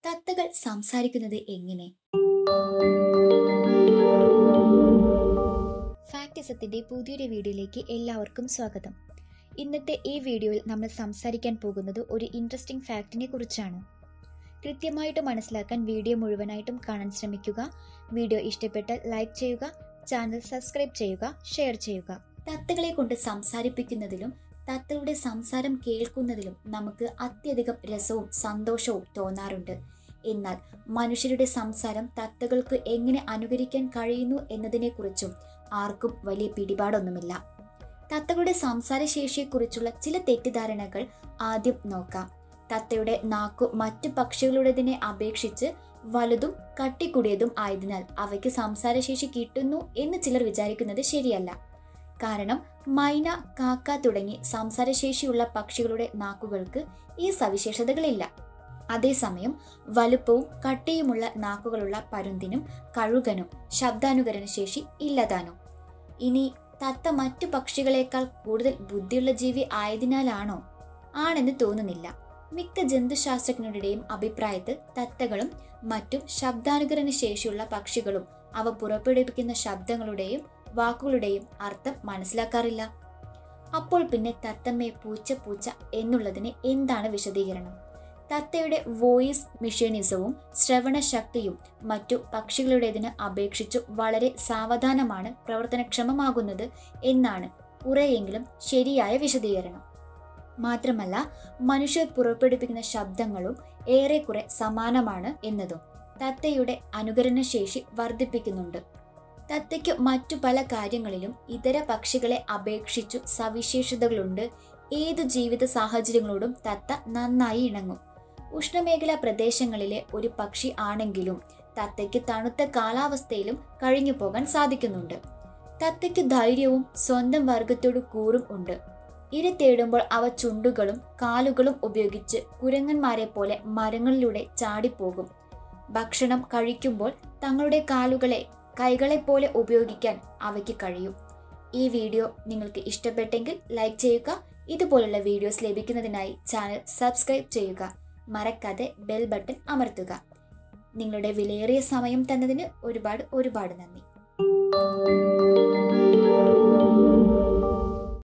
തത്തകൾ സംസാരിക്കുന്നത് എങ്ങനെ ഫാക്ടിസത്തിന്റെ പുതിയൊരു വീഡിയോയിലേക്ക് എല്ലാവർക്കും സ്വാഗതം ഇന്നത്തെ ഈ വീഡിയോയിൽ നമ്മൾ സംസാരിക്കാൻ പോകുന്നത് ഒരു ഇൻട്രസ്റ്റിംഗ് ഫാക്റ്റിനെ കുറിച്ചാണ് കൃത്യമായിട്ട് മനസ്സിലാക്കാൻ വീഡിയോ മുഴുവനായിട്ടും കാണാൻ ശ്രമിക്കുക വീഡിയോ ഇഷ്ടപ്പെട്ടാൽ ലൈക്ക് ചെയ്യുക ചാനൽ സബ്സ്ക്രൈബ് ചെയ്യുക ഷെയർ ചെയ്യുക തത്തകളെ കൊണ്ട് സംസാരിപ്പിക്കുന്നതിലും തത്തയുടെ സംസാരം കേൾക്കുന്നതിലും നമുക്ക് അത്യധികം രസവും സന്തോഷവും തോന്നാറുണ്ട് എന്നാൽ മനുഷ്യരുടെ സംസാരം തത്തകൾക്ക് എങ്ങനെ അനുകരിക്കാൻ കഴിയുന്നു എന്നതിനെക്കുറിച്ചും ആർക്കും വലിയ പിടിപാടൊന്നുമില്ല തത്തകളുടെ സംസാരശേഷിയെക്കുറിച്ചുള്ള ചില തെറ്റിദ്ധാരണകൾ ആദ്യം നോക്കാം തത്തയുടെ നാക്കു മറ്റു പക്ഷികളുടേതിനെ അപേക്ഷിച്ച് വലുതും കട്ടിക്കുടിയതും ആയതിനാൽ അവയ്ക്ക് സംസാരശേഷി കിട്ടുന്നു എന്ന് ചിലർ വിചാരിക്കുന്നത് ശരിയല്ല കാരണം മൈന കാക്ക തുടങ്ങി സംസാരശേഷിയുള്ള പക്ഷികളുടെ നാക്കുകൾക്ക് ഈ സവിശേഷതകളില്ല അതേസമയം വലുപ്പവും കട്ടിയുമുള്ള നാക്കുകളുള്ള പരുന്തിനും കഴുകനും ശബ്ദാനുകരണ ശേഷി ഇല്ലതാനും ഇനി തത്ത മറ്റു പക്ഷികളെക്കാൾ കൂടുതൽ ബുദ്ധിയുള്ള ജീവി ആയതിനാലാണോ ആണെന്ന് തോന്നുന്നില്ല മിക്ക ജന്തുശാസ്ത്രജ്ഞരുടെയും അഭിപ്രായത്തിൽ തത്തകളും മറ്റും ശബ്ദാനുകരണ ശേഷിയുള്ള പക്ഷികളും അവ പുറപ്പെടുവിക്കുന്ന ശബ്ദങ്ങളുടെയും വാക്കുകളുടെയും അർത്ഥം മനസ്സിലാക്കാറില്ല അപ്പോൾ പിന്നെ തത്തമ്മേ പൂച്ച പൂച്ച എന്നുള്ളതിന് എന്താണ് വിശദീകരണം തത്തയുടെ വോയിസ് മിഷനിസവും ശ്രവണശക്തിയും മറ്റു പക്ഷികളുടേതിന് അപേക്ഷിച്ചു വളരെ സാവധാനമാണ് പ്രവർത്തനക്ഷമമാകുന്നത് എന്നാണ് കുറെയെങ്കിലും ശരിയായ വിശദീകരണം മാത്രമല്ല മനുഷ്യർ പുറപ്പെടുവിക്കുന്ന ശബ്ദങ്ങളും ഏറെക്കുറെ സമാനമാണ് എന്നതും തത്തയുടെ അനുകരണശേഷി വർദ്ധിപ്പിക്കുന്നുണ്ട് തത്തയ്ക്ക് മറ്റു പല കാര്യങ്ങളിലും ഇതര പക്ഷികളെ അപേക്ഷിച്ചു സവിശേഷതകളുണ്ട് ഏതു ജീവിത സാഹചര്യങ്ങളോടും തത്ത നന്നായി ഇണങ്ങും ഉഷ്ണമേഖലാ പ്രദേശങ്ങളിലെ ഒരു പക്ഷി ആണെങ്കിലും തത്തയ്ക്ക് തണുത്ത കാലാവസ്ഥയിലും കഴിഞ്ഞു പോകാൻ സാധിക്കുന്നുണ്ട് തത്തയ്ക്ക് ധൈര്യവും സ്വന്തം വർഗത്തോട് കൂറും ഉണ്ട് ഇര തേടുമ്പോൾ അവ ചുണ്ടുകളും കാലുകളും ഉപയോഗിച്ച് കുരങ്ങന്മാരെ പോലെ മരങ്ങളിലൂടെ ചാടിപ്പോകും ഭക്ഷണം കഴിക്കുമ്പോൾ തങ്ങളുടെ കാലുകളെ കൈകളെപ്പോലെ ഉപയോഗിക്കാൻ അവയ്ക്ക് കഴിയും ഈ വീഡിയോ നിങ്ങൾക്ക് ഇഷ്ടപ്പെട്ടെങ്കിൽ ലൈക്ക് ചെയ്യുക ഇതുപോലുള്ള വീഡിയോസ് ലഭിക്കുന്നതിനായി ചാനൽ സബ്സ്ക്രൈബ് ചെയ്യുക മറക്കാതെ ബെൽ ബട്ടൺ അമർത്തുക നിങ്ങളുടെ വിലയേറിയ സമയം തന്നതിന് ഒരുപാട് ഒരുപാട് നന്ദി